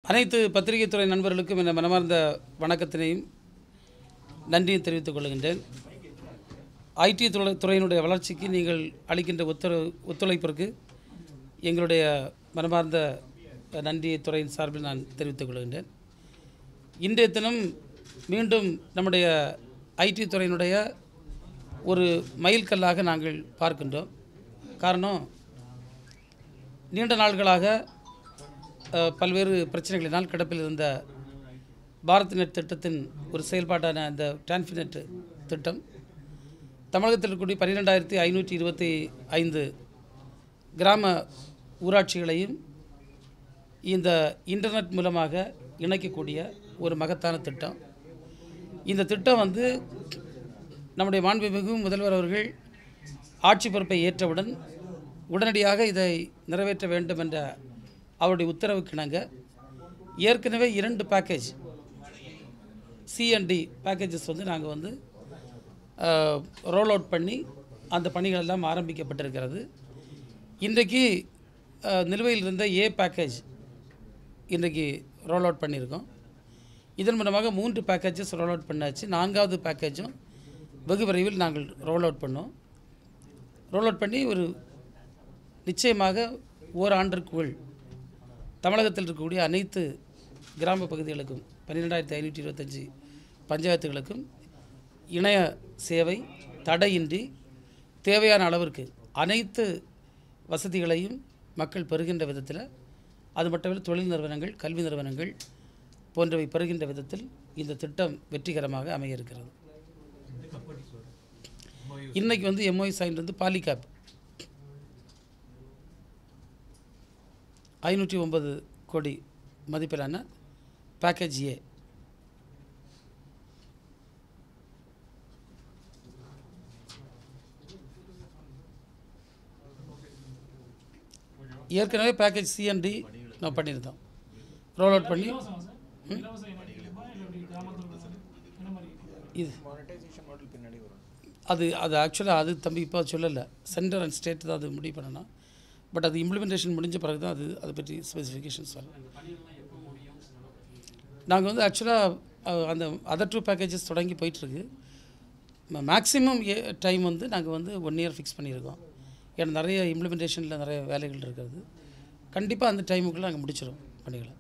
அனைத்து பத்திரிகைத் துறை நண்பர்களுக்கும் என் மனமார்ந்த வணக்கத்தினையும் நன்றியும் தெரிவித்துக் கொள்கின்றேன் ஐடி துறை துறையினுடைய வளர்ச்சிக்கு நீங்கள் அளிக்கின்ற ஒத்துழை ஒத்துழைப்பிற்கு எங்களுடைய மனமார்ந்த நன்றியை துறையின் சார்பில் நான் தெரிவித்துக் கொள்கின்றேன் இன்றைய தினம் மீண்டும் நம்முடைய ஐடி துறையினுடைய ஒரு மைல்கல்லாக நாங்கள் பார்க்கின்றோம் காரணம் நீண்ட நாள்களாக அஹ், பல்வேறு பிரச்சனைகளினால் கிடப்பில் இருந்த பாரத் நெட் திட்டத்தின் ஒரு செயல்பாட்டான அந்த டிரான்ஸ்பிநெட் திட்டம் தமிழகத்தில் இருக்கக்கூடிய பன்னிரெண்டாயிரத்தி ஐநூற்றி இருபத்தி ஐந்து கிராம ஊராட்சிகளையும் இந்த இன்டர்நெட் மூலமாக இணைக்கக்கூடிய ஒரு மகத்தான திட்டம் இந்த திட்டம் வந்து நம்முடைய மாண்புமிகு முதல்வர் அவர்கள் ஆட்சி பொறுப்பை ஏற்றவுடன் உடனடியாக இதை நிறைவேற்ற வேண்டும் என்ற அவருடைய உத்தரவுக்கு இணங்க ஏற்கனவே இரண்டு பேக்கேஜ் சிஎன்டி பேக்கேஜஸ் வந்து நாங்கள் வந்து ரோல் அவுட் பண்ணி அந்த பணிகள் எல்லாம் ஆரம்பிக்கப்பட்டிருக்கிறது இன்றைக்கு அஹ், நிலுவையில் இருந்த ஏ பேக்கேஜ் இன்றைக்கு ரோல் அவுட் பண்ணியிருக்கோம் இதன் மூலமாக மூன்று பேக்கேஜஸ் ரோல் அவுட் பண்ணாச்சு நான்காவது பேக்கேஜும் வெகு விரைவில் நாங்கள் ரோல் அவுட் பண்ணோம் ரோல் அவுட் பண்ணி ஒரு நிச்சயமாக ஓராண்டிற்குள் தமிழகத்தில் இருக்கக்கூடிய அனைத்து கிராம பகுதிகளுக்கும் பன்னிரெண்டாயிரத்தி ஐநூற்றி இருபத்தஞ்சி பஞ்சாயத்துகளுக்கும் இணைய சேவை தடையின்றி தேவையான அளவிற்கு அனைத்து வசதிகளையும் மக்கள் பெறுகின்ற விதத்தில் அது மட்டுமல்ல தொழில் நிறுவனங்கள் கல்வி நிறுவனங்கள் போன்றவை பெறுகின்ற விதத்தில் இந்த திட்டம் வெற்றிகரமாக அமைய இருக்கிறது இன்னைக்கு வந்து எம்ஓஐ சைன் வந்து பாலிகாப் ஐநூற்றி ஒன்பது கோடி மதிப்பிலான பேக்கேஜ் ஏ ஏற்கனவே பேக்கேஜ் சிஎன்டி நான் பண்ணியிருந்தோம் ரோல் அவுட் பண்ணி ம்? இது அது அது ஆக்சுவலாக அது தம்பி இப்போ சொல்லலை சென்டர் அண்ட் ஸ்டேட் தான் அது முடிவு பண்ணணும் பட் அது இம்ப்ளிமெண்டேஷன் முடிஞ்ச பிறகு தான் அது அதை பற்றி ஸ்பெசிஃபிகேஷன்ஸ் வரும் நாங்கள் வந்து ஆக்சுவலாக அந்த அதர் டூ பேக்கேஜஸ் தொடங்கி போயிட்டுருக்கு மேக்ஸிமம் டைம் வந்து நாங்கள் வந்து ஒன் இயர் ஃபிக்ஸ் பண்ணியிருக்கோம் ஏன்னா நிறைய இம்ப்ளிமெண்டேஷனில் நிறைய வேலைகள் இருக்கிறது கண்டிப்பாக அந்த டைமுக்குள்ளே நாங்கள் முடிச்சிடும் பணிகளை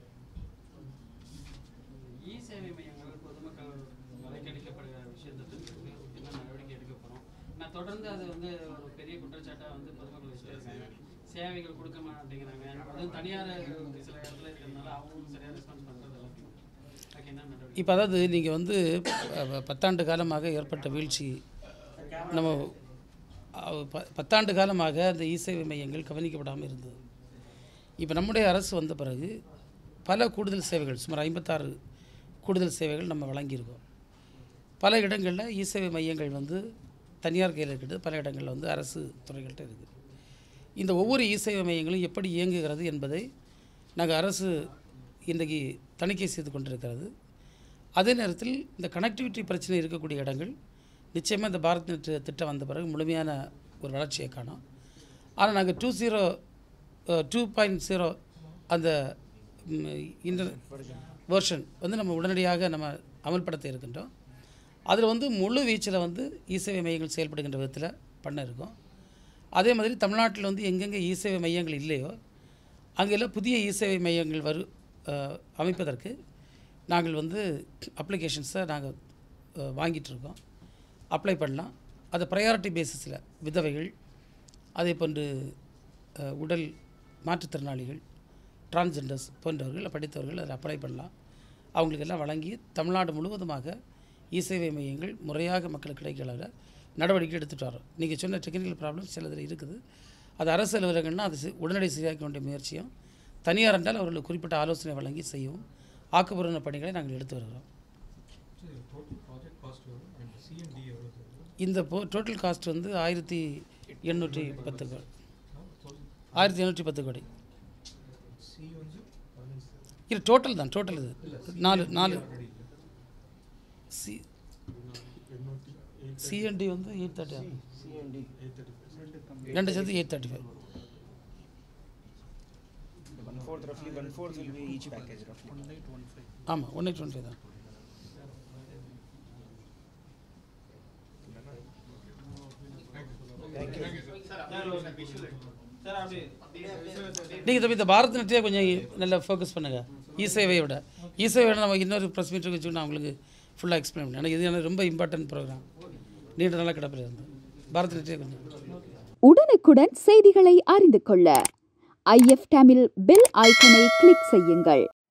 இ சேவை மையங்கள் பொதுமக்கள் வலைக்கடிக்கப்படுகிற விஷயத்தை தடுக்கிறதுக்கு என்ன நடவடிக்கை எடுக்க போகிறோம் நான் தொடர்ந்து அது வந்து ஒரு பெரிய குற்றச்சாட்டாக வந்து பொதுமக்கள் வச்சுட்டே இருக்காங்க சேவைகள் கொடுக்க மாட்டேங்கிறாங்க அதுவும் தனியார் சில இடத்துல இருக்கிறதுனால அவங்களும் சரியாக ரெஸ்பான்ஸ் பண்ணுறது இல்லை அதுக்கு என்ன நடவடிக்கை இப்போ அதாவது நீங்கள் வந்து அஹ், பத்தாண்டு காலமாக ஏற்பட்ட வீழ்ச்சி நம்ம அஹ், ப- பத்தாண்டு காலமாக அந்த இ சேவை மையங்கள் கவனிக்கப்படாமல் இருந்தது இப்போ நம்முடைய அரசு வந்த பிறகு பல கூடுதல் சேவைகள் சுமார் ஐம்பத்தாறு கூடுதல் சேவைகள் நம்ம வழங்கியிருக்கோம் பல இடங்களில் இ சேவை மையங்கள் வந்து தனியார் கையில் இருக்குது பல இடங்களில் வந்து அரசு துறைகள்கிட்ட இருக்குது இந்த ஒவ்வொரு இ சேவை மையங்களும் எப்படி இயங்குகிறது என்பதை நாங்கள் அரசு இன்றைக்கு தணிக்கை செய்து கொண்டிருக்கிறது அதே நேரத்தில் இந்த கனெக்டிவிட்டி பிரச்சனை இருக்கக்கூடிய இடங்கள் நிச்சயமாக இந்த பாரத் நெட் திட்டம் வந்த பிறகு முழுமையான ஒரு வளர்ச்சியை காணும் ஆனால் நாங்கள் two zero two point zero அந்த இன்டர் வெர்ஷன் வந்து நம்ம உடனடியாக நம்ம அமல்படுத்த இருக்கின்றோம் அதில் வந்து முழு வீச்சில் வந்து இசேவை மையங்கள் செயல்படுகின்ற விதத்தில் பண்ண இருக்கோம் அதே மாதிரி தமிழ்நாட்டில் வந்து எங்கெங்கே இசேவை மையங்கள் இல்லையோ அங்கெல்லாம் புதிய இசேவை மையங்கள் வரு அஹ், அமைப்பதற்கு நாங்கள் வந்து அப்ளிகேஷன்ஸை நாங்கள் வாங்கிட்டுருக்கோம் அப்ளை பண்ணலாம் அது ப்ரையாரிட்டி பேசிஸில் விதவைகள் அதே போன்று அஹ், உடல் மாற்றுத்திறனாளிகள் டிரான்ஸ்ஜெண்டர்ஸ் போன்றவர்கள் படித்தவர்கள் அதில் அப்ளை பண்ணலாம் அவங்களுக்கெல்லாம் வழங்கி தமிழ்நாடு முழுவதுமாக இசேவை மையங்கள் முறையாக மக்களுக்கு கிடைக்கிற நடவடிக்கை எடுத்துகிட்டு வரோம் நீங்கள் சொன்ன டெக்னிக்கல் ப்ராப்ளம் சிலதில் இருக்குது அது அரசு அலுவலகங்கள்னா அது சி- உடனடி சரியாக்க வேண்டிய முயற்சியும் தனியார் என்றால் அவர்களுக்கு குறிப்பிட்ட ஆலோசனை வழங்கி செய்யவும் ஆக்கப்பூர்வ பணிகளை நாங்கள் எடுத்து வருகிறோம் இந்த போ டோட்டல் காஸ்ட் வந்து ஆயிரத்தி எண்ணூற்றி பத்து கோடி ஆயிரத்தி எண்ணூற்றி பத்து கோடி இது டோட்டல் தான் டோட்டல் இது நாலு நாலு சி சிஎன்டி வந்து எயிட் தேர்ட்டி ரெண்டு சேர்த்து eight thirty five One fourth roughly, one fourth will be each package roughly. ஆமாம் ஒன் எயிட் ஒன் ஃபைவ் தான் நீங்கள் தம்பி இந்த பாரத் நெட்டே கொஞ்சம் நல்லா ஃபோக்கஸ் பண்ணுங்கள் இ சேவையோட இ சேவையோட நம்ம இன்னொரு ப்ரெஸ் மீட் வச்சு நான் உங்களுக்கு ஃபுல்லாக எக்ஸ்பிளைன் பண்ணேன் எனக்கு இது எனக்கு ரொம்ப இம்பார்ட்டன்ட் ப்ரோக்ராம் நீண்ட நாளாக கிடப்பில் இருந்து பாரத் நெட்டே கொஞ்சம் உடனுக்குடன் செய்திகளை அறிந்து கொள்ள ஐஎஃப் தமிழ் பெல் ஐக்கனை கிளிக் செய்யுங்கள்